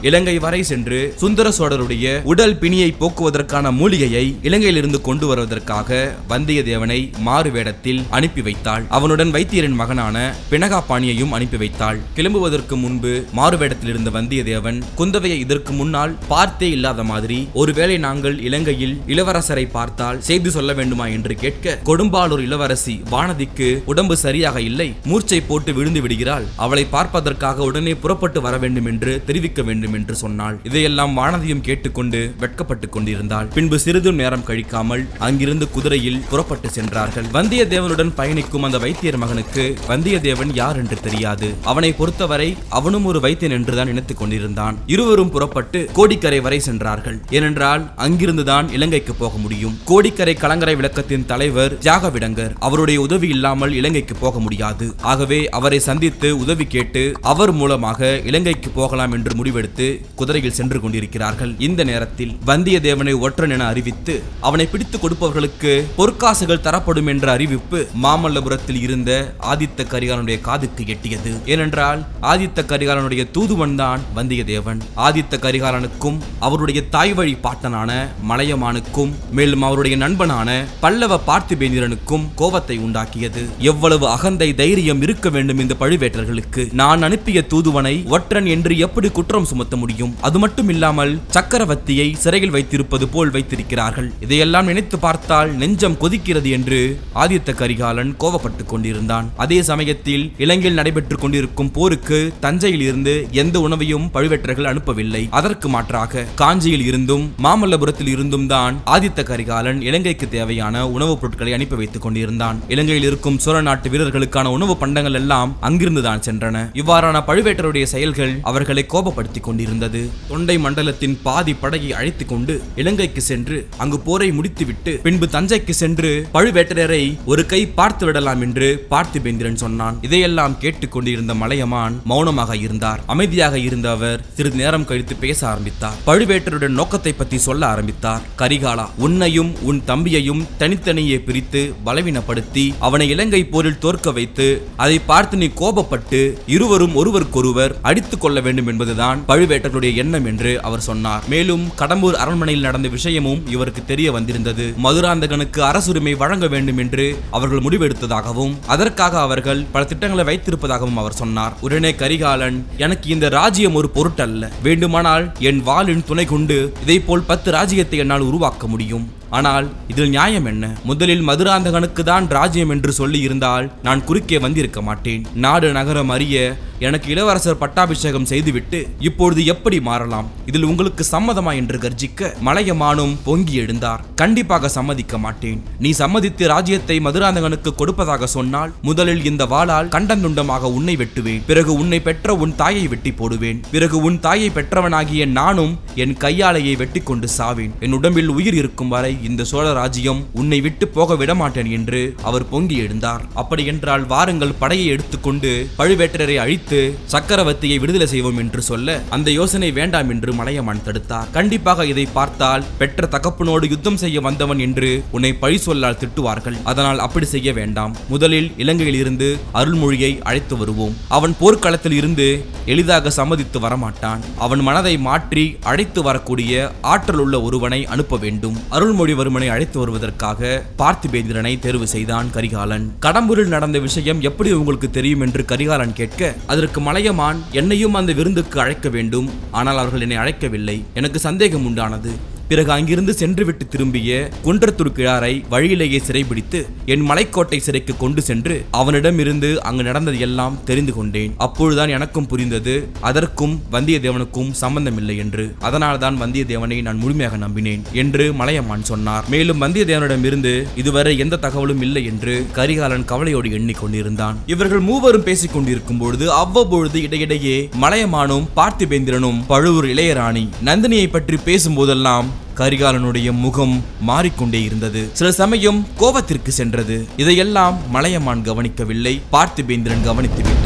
இலங்கை வரை சென்று சுந்தர சோழருடைய உடல் பிணியை போக்குவதற்கான மூலிகையை இலங்கையிலிருந்து கொண்டு வருவதற்காக வந்தியத்தேவனை மாறு வேடத்தில் அனுப்பி வைத்தாள் அவனுடன் வைத்தியரின் மகனான பினகாபாணியையும் அனுப்பி வைத்தாள் கிளம்புவதற்கு முன்பு மாறு வேடத்தில் இருந்த வந்தியத்தேவன் குந்தவையை இதற்கு முன்னால் பார்த்தே இல்லாத மாதிரி ஒருவேளை நாங்கள் இலங்கையில் இளவரசரை பார்த்தால் செய்தி சொல்ல வேண்டுமா என்று கேட்க கொடும்பாளூர் இளவரசி வானதிக்கு உடம்பு சரியாக இல்லை மூர்ச்சை போட்டு விழுந்து விடுகிறாள் அவளை பார்ப்பதற்காக உடனே புறப்பட்டு வர வேண்டும் என்று தெரிவிக்க வேண்டும் என்று சொன்னாள் இதையெல்லாம் வானதியும் கேட்டுக்கொண்டு வெட்கப்பட்டுக் கொண்டிருந்தாள் பின்பு சிறிது நேரம் கழிக்காமல் அங்கிருந்து குதிரையில் புறப்பட்டு சென்றார்கள் வந்தியத்தேவனுடன் பயணிக்கும் அந்த வைத்தியர் மகனுக்கு வந்தியத்தேவன் யார் என்று தெரியாது அவனை பொறுத்தவரை அவனும் ஒரு வைத்தியன் என்றுதான் நினைத்துக் கொண்டிருந்தான் இருவரும் புறப்பட்டு கோடிக்கரை வரை சென்றார்கள் ஏனென்றால் அங்கிருந்துதான் இலங்கைக்கு போக முடியும் கோடிக்கரை கலங்கரை விளக்கத்தின் தலைவர் தியாகவிடங்கர் அவருடைய உதவி இல்லாமல் இலங்கைக்கு போக முடியாது ஆகவே அவரை சந்தித்து உதவி கேட்டு அவர் மூலமாக இலங்கைக்கு போகலாம் என்று முடிவெடுத்து குதிரையில் சென்று கொண்டிருக்கிறார்கள் இந்த நேரத்தில் வந்தியத்தேவனை ஒற்றன் என அறிவித்து அவனை பிடித்துக் கொடுப்பவர்களுக்கு பொற்காசுகள் தரப்படும் என்ற அறிவிப்பு மாமல்லபுரத்தில் இருந்த ஆதித்த கரிகாலனுடைய காதுக்கு எட்டியது ஏனென்றால் ஆதித்த கரிகாலனுடைய தூதுவன் தான் வந்தியத்தேவன் ஆதித்த கரிகாலனுக்கும் அவருடைய தாய் வழி பாட்டனான மலையமானுக்கும் மேலும் அவருடைய நண்பனான பல்லவ பார்த்திபேந்திரனுக்கும் கோபத்தை உண்டாக்கியது எவ்வளவு அகந்தை தைரியம் இருக்க வேண்டும் இந்த பழுவேட்டர்களுக்கு நான் அனுப்பிய தூதுவனை ஒற்றன் என்று எப்படி குற்றம் சுமத்த முடியும் அது மட்டும் இல்லாமல் சக்கரவர்த்தியை சிறையில் வைத்திருப்பது போல் வைத்திருக்கிறார்கள் இதையெல்லாம் நினைத்து பார்த்தால் நெஞ்சம் கொதிக்கிறது என்று ஆதித்த கரிகாலன் கோபப்பட்டுக் கொண்டிருந்தான் அதே சமயத்தில் இலங்கையில் நடைபெற்றுக் கொண்டிருக்கும் போருக்கு தஞ்சையில் இருந்து எந்த உணவையும் பழுவேட்டர்கள் அனுப்பவில்லை அதற்கு மாற்றாக காஞ்சியில் இருந்தும் மாமல்லபுரத்தில் இருந்தும் தான் ஆதித்த கரிகாலன் இலங்கைக்கு தேவையான உணவுப் பொருட்களை அனுப்பி வைத்துக் கொண்டிருந்தான் இலங்கையில் இருக்கும் சோழ நாட்டு வீரர்களுக்கான உணவு பண்டங்கள் எல்லாம் அங்கிருந்து தான் சென்றன இவ்வாறான பழுவேட்டருடைய செயல்கள் அவர்களை கோபப்படுத்திக் கொண்டிருந்தது தொண்டை மண்டலத்தின் பாதி படையை அழைத்துக் கொண்டு இலங்கைக்கு சென்று அங்கு போரை முடித்துவிட்டு பின்பு தஞ்சைக்கு சென்று பழுவேட்டரரை ஒரு கை பார்த்து விடலாம் என்று பார்த்திபேந்திரன் சொன்னான் இதையெல்லாம் கேட்டுக் கொண்டிருந்த மலையமான் மௌனமாக இருந்தார் அமைதியாக இருந்த அவர் சிறிது நேரம் கழித்து பேச ஆரம்பித்தார் பழுவேட்டருடன் நோக்கத்தை பற்றி சொல்ல ஆரம்பித்தார் கரிகாலா உன்னையும் உன் தம்பியையும் தனித்தனியே பிரித்து பலவீனப்படுத்தி அவனை இலங்கை போரில் தோற்க வைத்து அதை பார்த்து நீ கோபப்பட்டு இருவரும் ஒருவருக்கொருவர் அடித்துக் கொள்ள வேண்டும் என்பதுதான் பழுவேட்டருடைய எண்ணம் என்று அவர் சொன்னார் மேலும் கடம்பூர் அரண்மனையில் நடந்த விஷயமும் இவருக்கு தெரிய வந்திருந்தது மதுராந்தகனுக்கு அரசுரிமை வழங்க வேண்டும் என்று அவர்கள் முடிவெடுத்ததாகவும் அதற்காக அவர்கள் பல திட்டங்களை வைத்திருப்பதாகவும் அவர் சொன்னார் உடனே கரிகாலன் எனக்கு இந்த ராஜ்யம் ஒரு பொருட்டல்ல வேண்டுமானால் என் வாளின் துணை கொண்டு இதை போல் பத்து ராஜ்யத்தை என்னால் உருவாக்க முடியும் ஆனால் இதில் நியாயம் என்ன முதலில் மதுராந்தகனுக்கு தான் ராஜ்யம் என்று சொல்லி இருந்தால் நான் குறுக்கே வந்திருக்க மாட்டேன் நாடு நகரம் அறிய எனக்கு இளவரசர் பட்டாபிஷேகம் செய்துவிட்டு இப்பொழுது எப்படி மாறலாம் இதில் உங்களுக்கு சம்மதமா என்று கர்ஜிக்க மலையமானும் பொங்கி எழுந்தார் கண்டிப்பாக சம்மதிக்க மாட்டேன் நீ சம்மதித்து ராஜ்யத்தை மதுராந்தகனுக்கு கொடுப்பதாக சொன்னால் முதலில் இந்த வாளால் கண்டந்துண்டமாக உன்னை வெட்டுவேன் பிறகு உன்னை பெற்ற உன் தாயை வெட்டி போடுவேன் பிறகு உன் தாயை பெற்றவனாகிய நானும் என் கையாலையை வெட்டி கொண்டு சாவேன் என் உடம்பில் உயிர் இருக்கும் வரை இந்த சோழ ராஜ்யம் உன்னை விட்டு போக விடமாட்டேன் என்று அவர் பொங்கி எழுந்தார் அப்படி என்றால் வாருங்கள் படையை எடுத்துக்கொண்டு பழுவேட்டரரை அழித்து சக்கரவர்த்தியை விடுதலை செய்வோம் என்று சொல்ல அந்த யோசனை வேண்டாம் என்று மலையமான் தடுத்தார் கண்டிப்பாக இதை பார்த்தால் பெற்ற தகப்பனோடு யுத்தம் செய்ய வந்தவன் என்று உன்னை பழி சொல்லால் திட்டுவார்கள் அதனால் அப்படி செய்ய வேண்டாம் முதலில் இலங்கையில் இருந்து அருள்மொழியை அழைத்து வருவோம் அவன் போர்க்களத்தில் இருந்து எளிதாக சம்மதித்து வரமாட்டான் அவன் மனதை மாற்றி அழைத்து வரக்கூடிய ஆற்றல் உள்ள ஒருவனை அனுப்ப வேண்டும் அருள்மொழிவர்மனை அழைத்து வருவதற்காக பார்த்திபேந்திரனை தேர்வு செய்தான் கரிகாலன் கடம்பூரில் நடந்த விஷயம் எப்படி உங்களுக்கு தெரியும் என்று கரிகாலன் கேட்க அதற்கு மலையமான் என்னையும் அந்த விருந்துக்கு அழைக்க வேண்டும் ஆனால் அவர்கள் என்னை அழைக்கவில்லை எனக்கு சந்தேகம் உண்டானது பிறகு அங்கிருந்து சென்றுவிட்டு திரும்பிய குன்றத்தூர் கிழாரை வழியிலேயே சிறைபிடித்து என் மலைக்கோட்டை சிறைக்கு கொண்டு சென்று அவனிடமிருந்து அங்கு நடந்தது எல்லாம் தெரிந்து கொண்டேன் அப்பொழுதுதான் எனக்கும் புரிந்தது அதற்கும் வந்தியத்தேவனுக்கும் சம்பந்தமில்லை என்று அதனால்தான் வந்தியத்தேவனை நான் முழுமையாக நம்பினேன் என்று மலையமான் சொன்னார் மேலும் வந்தியத்தேவனிடமிருந்து இதுவரை எந்த தகவலும் இல்லை என்று கரிகாலன் கவலையோடு எண்ணிக்கொண்டிருந்தான் இவர்கள் மூவரும் பேசிக் கொண்டிருக்கும் பொழுது அவ்வப்பொழுது இடையிடையே மலையமானும் பார்த்திபேந்திரனும் பழுவூர் இளையராணி நந்தினியை பற்றி பேசும்போதெல்லாம் கரிகாலனுடைய முகம் மாறிக்கொண்டே இருந்தது சில சமயம் கோபத்திற்கு சென்றது இதையெல்லாம் மலையமான் கவனிக்கவில்லை பார்த்திபேந்திரன் கவனித்து விட்டான்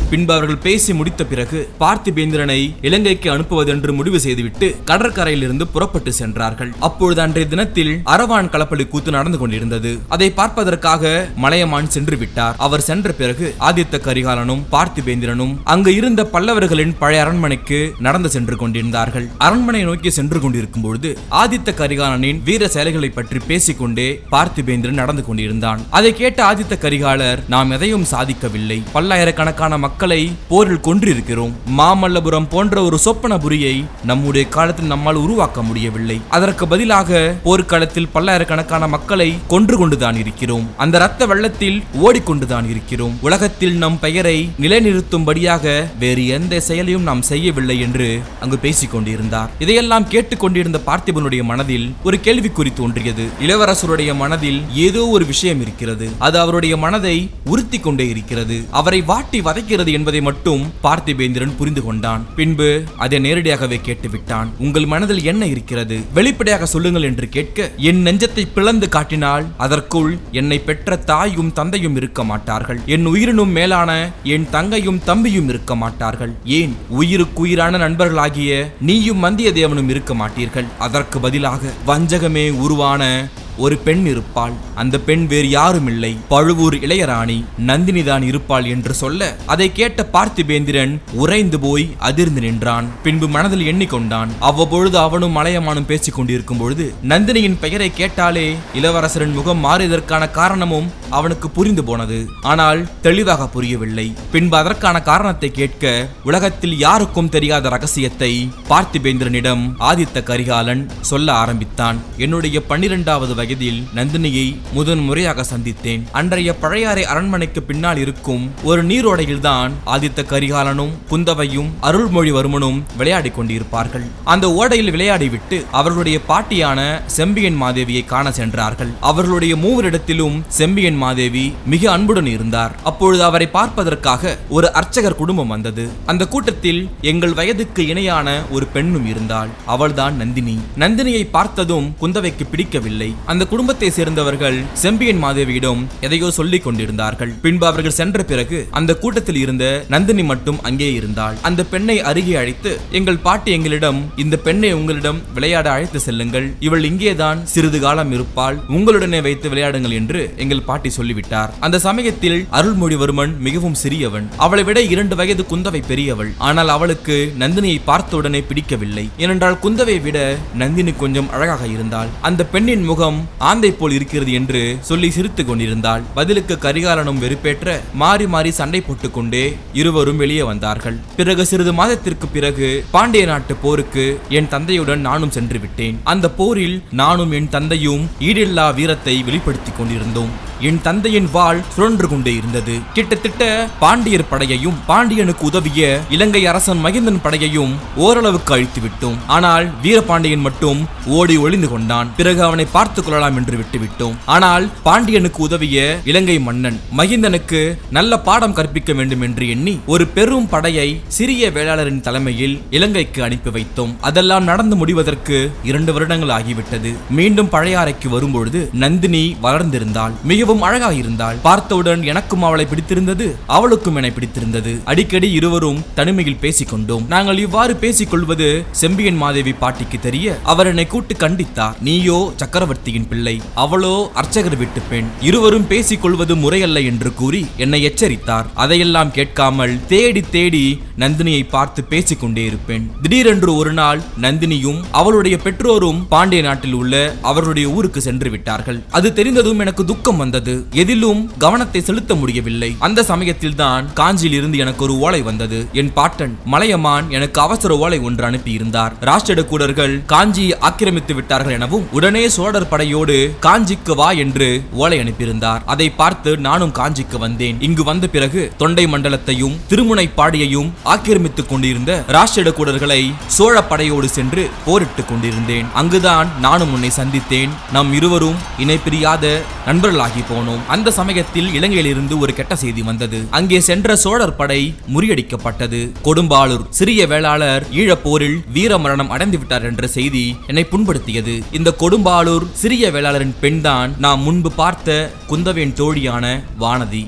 பின்பு அவர்கள் பேசி முடித்த பிறகு பார்த்திபேந்திரனை இலங்கைக்கு அனுப்புவதென்று முடிவு செய்துவிட்டு கடற்கரையிலிருந்து புறப்பட்டு சென்றார்கள் அப்பொழுது அன்றைய தினத்தில் அரவான் களப்பலி கூத்து நடந்து கொண்டிருந்தது அதை பார்ப்பதற்காக மலையமான் சென்று விட்டார் அவர் சென்ற பிறகு ஆதித்த கரிகாலனும் பார்த்திபேந்திரனும் அங்கு இருந்த பல்லவர்களின் பழைய அரண்மனைக்கு நடந்து சென்று கொண்டிருந்தார்கள் அரண்மனை நோக்கி சென்று கொண்டிருக்கும் பொழுது ஆதித்த கரிகாலனின் வீர செயல்களை பற்றி பேசிக்கொண்டே பார்த்திபேந்திரன் நடந்து கொண்டிருந்தான் அதை கேட்ட ஆதித்த கரிகாலர் நாம் எதையும் சாதிக்கவில்லை பல்லாயிரக்கணக்கான மக்களை போரில் கொன்றிருக்கிறோம் மாமல்லபுரம் போன்ற ஒரு சொப்பனபுரியை நம்முடைய காலத்தில் நம்மால் உருவாக்க முடியவில்லை அதற்கு பதிலாக போர்க்களத்தில் பல்லாயிரக்கணக்கான மக்களை கொன்று கொண்டுதான் இருக்கிறோம் அந்த ரத்த வெள்ளத்தில் ஓடிக்கொண்டுதான் இருக்கிறோம் உலகத்தில் நம் பெயரை நிலைநிறுத்தும்படியாக வேறு எந்த செயலையும் நாம் செய்யவில்லை என்று அங்கு பேசிக் கொண்டிருந்தார் இதையெல்லாம் கேட்டுக்கொண்டிருந்த பார்த்திபனுடைய மனதில் ஒரு கேள்விக்குறி தோன்றியது இளவரசருடைய மனதில் ஏதோ ஒரு விஷயம் இருக்கிறது அது அவருடைய மனதை உறுத்தி கொண்டே இருக்கிறது அவரை வாட்டி வதைக்கிறது என்பதை மட்டும் பார்த்திபேந்திரன் புரிந்து கொண்டான் பின்பு அதை நேரடியாகவே கேட்டுவிட்டான் உங்கள் மனதில் என்ன இருக்கிறது வெளிப்படையாக சொல்லுங்கள் என்று கேட்க என் நெஞ்சத்தை பிளந்து காட்டினால் அதற்குள் என்னை பெற்ற தாயும் தந்தையும் இருக்க மாட்டார்கள் என் உயிரினும் மேலான என் தங்கையும் தம்பியும் இருக்க மாட்டார்கள் ஏன் உயிருக்குயிரான நண்பர்களாகிய நீயும் வந்தியத்தேவனும் இருக்க மாட்டீர்கள் அதற்கு பதிலாக வஞ்சகமே உருவான ஒரு பெண் இருப்பாள் அந்த பெண் வேறு யாரும் இல்லை பழுவூர் இளையராணி நந்தினி தான் இருப்பாள் என்று சொல்ல அதை கேட்ட பார்த்திபேந்திரன் உறைந்து போய் அதிர்ந்து நின்றான் பின்பு மனதில் எண்ணிக்கொண்டான் அவ்வப்பொழுது அவனும் மலையமானும் பேசிக் கொண்டிருக்கும் பொழுது நந்தினியின் பெயரை கேட்டாலே இளவரசரின் முகம் மாறியதற்கான காரணமும் அவனுக்கு புரிந்து போனது ஆனால் தெளிவாக புரியவில்லை பின்பு அதற்கான காரணத்தை கேட்க உலகத்தில் யாருக்கும் தெரியாத ரகசியத்தை பார்த்திபேந்திரனிடம் ஆதித்த கரிகாலன் சொல்ல ஆரம்பித்தான் என்னுடைய பன்னிரெண்டாவது வயதில் நந்தினியை முதன் முறையாக சந்தித்தேன் அன்றைய பழையாறை அரண்மனைக்கு பின்னால் இருக்கும் ஒரு நீரோடையில்தான் ஆதித்த கரிகாலனும் குந்தவையும் அருள்மொழிவர்மனும் விளையாடிக் கொண்டிருப்பார்கள் அந்த ஓடையில் விளையாடிவிட்டு அவர்களுடைய பாட்டியான செம்பியன் மாதேவியை காண சென்றார்கள் அவர்களுடைய மூவரிடத்திலும் செம்பியன் மாதேவி மிக அன்புடன் இருந்தார் அப்பொழுது அவரை பார்ப்பதற்காக ஒரு அர்ச்சகர் குடும்பம் வந்தது அந்த கூட்டத்தில் எங்கள் வயதுக்கு இணையான ஒரு பெண்ணும் இருந்தாள் அவள்தான் நந்தினி நந்தினியை பார்த்ததும் குந்தவைக்கு பிடிக்கவில்லை அந்த குடும்பத்தை சேர்ந்தவர்கள் செம்பியன் மாதேவியிடம் எதையோ சொல்லிக் கொண்டிருந்தார்கள் பின்பு அவர்கள் சென்ற பிறகு அந்த கூட்டத்தில் இருந்த நந்தினி மட்டும் அங்கே இருந்தாள் அந்த பெண்ணை அருகே அழைத்து எங்கள் பாட்டி எங்களிடம் இந்த பெண்ணை உங்களிடம் விளையாட அழைத்து செல்லுங்கள் இவள் இங்கேதான் சிறிது காலம் இருப்பாள் உங்களுடனே வைத்து விளையாடுங்கள் என்று எங்கள் பாட்டி சொல்லிவிட்டார் அந்த சமயத்தில் அருள்மொழிவர்மன் மிகவும் சிறியவன் அவளை விட இரண்டு வயது குந்தவை பெரியவள் ஆனால் அவளுக்கு நந்தினியை பார்த்தவுடனே பிடிக்கவில்லை ஏனென்றால் குந்தவை விட நந்தினி கொஞ்சம் அழகாக இருந்தாள் அந்த பெண்ணின் முகம் ஆந்தை போல் இருக்கிறது என்று சொல்லி சிரித்துக் கொண்டிருந்தாள் பதிலுக்கு கரிகாலனும் வெறுப்பேற்ற மாறி மாறி சண்டை போட்டுக் கொண்டே இருவரும் வெளியே வந்தார்கள் பிறகு சிறிது மாதத்திற்கு பிறகு பாண்டிய நாட்டு போருக்கு என் தந்தையுடன் நானும் சென்று விட்டேன் அந்த போரில் நானும் என் தந்தையும் ஈடில்லா வீரத்தை வெளிப்படுத்திக் கொண்டிருந்தோம் என் தந்தையின் வாள் சுழன்று கொண்டே இருந்தது கிட்டத்தட்ட பாண்டியர் படையையும் பாண்டியனுக்கு உதவிய இலங்கை அரசன் மகிந்தன் படையையும் ஓரளவுக்கு அழித்து விட்டோம் ஆனால் வீரபாண்டியன் மட்டும் ஓடி ஒளிந்து கொண்டான் பிறகு அவனை பார்த்துக் கொள்ளலாம் என்று விட்டுவிட்டோம் ஆனால் பாண்டியனுக்கு உதவிய இலங்கை மன்னன் மகிந்தனுக்கு நல்ல பாடம் கற்பிக்க வேண்டும் என்று எண்ணி ஒரு பெரும் படையை சிறிய வேளாளரின் தலைமையில் இலங்கைக்கு அனுப்பி வைத்தோம் அதெல்லாம் நடந்து முடிவதற்கு இரண்டு வருடங்கள் ஆகிவிட்டது மீண்டும் பழையாறைக்கு வரும்பொழுது நந்தினி வளர்ந்திருந்தாள் மிகவும் அழகாக இருந்தாள் பார்த்தவுடன் எனக்கும் அவளை பிடித்திருந்தது அவளுக்கும் என்னை பிடித்திருந்தது அடிக்கடி இருவரும் தனிமையில் பேசிக் கொண்டோம் நாங்கள் இவ்வாறு பேசிக் கொள்வது செம்பியன் மாதேவி பாட்டிக்கு தெரிய அவர் என்னை கூட்டு கண்டித்தார் நீயோ சக்கரவர்த்தியின் பிள்ளை அவளோ அர்ச்சகர் வீட்டு பெண் இருவரும் பேசிக் கொள்வது முறையல்ல என்று கூறி என்னை எச்சரித்தார் அதையெல்லாம் கேட்காமல் தேடி தேடி நந்தினியை பார்த்து பேசிக் கொண்டே இருப்பேன் திடீரென்று ஒரு நாள் நந்தினியும் அவளுடைய பெற்றோரும் பாண்டிய நாட்டில் உள்ள அவர்களுடைய ஊருக்கு சென்று விட்டார்கள் அது தெரிந்ததும் எனக்கு துக்கம் வந்தது எதிலும் கவனத்தை செலுத்த முடியவில்லை அந்த சமயத்தில் தான் காஞ்சியில் இருந்து எனக்கு ஒரு ஓலை வந்தது என் பாட்டன் மலையமான் எனக்கு அவசர ஓலை ஒன்று அனுப்பியிருந்தார் ராஷ்டிர கூடர்கள் காஞ்சியை ஆக்கிரமித்து விட்டார்கள் எனவும் உடனே சோழர் படையோடு காஞ்சிக்கு வா என்று ஓலை அனுப்பியிருந்தார் அதை பார்த்து நானும் காஞ்சிக்கு வந்தேன் இங்கு வந்த பிறகு தொண்டை மண்டலத்தையும் திருமுனைப்பாடியையும் ஆக்கிரமித்துக் கொண்டிருந்த ராஷ்டிர கூடர்களை சோழ படையோடு சென்று போரிட்டுக் கொண்டிருந்தேன் அங்குதான் நானும் உன்னை சந்தித்தேன் நாம் இருவரும் இணை பிரியாத நண்பர்களாகி போனோம் அந்த சமயத்தில் இலங்கையிலிருந்து ஒரு கெட்ட செய்தி வந்தது அங்கே சென்ற சோழர் படை முறியடிக்கப்பட்டது கொடும்பாளூர் சிறிய வேளாளர் ஈழப்போரில் வீர மரணம் அடைந்து விட்டார் என்ற செய்தி என்னை புண்படுத்தியது இந்த கொடும்பாளூர் சிறிய வேளாளரின் பெண்தான் நாம் முன்பு பார்த்த குந்தவியின் தோழியான வானதி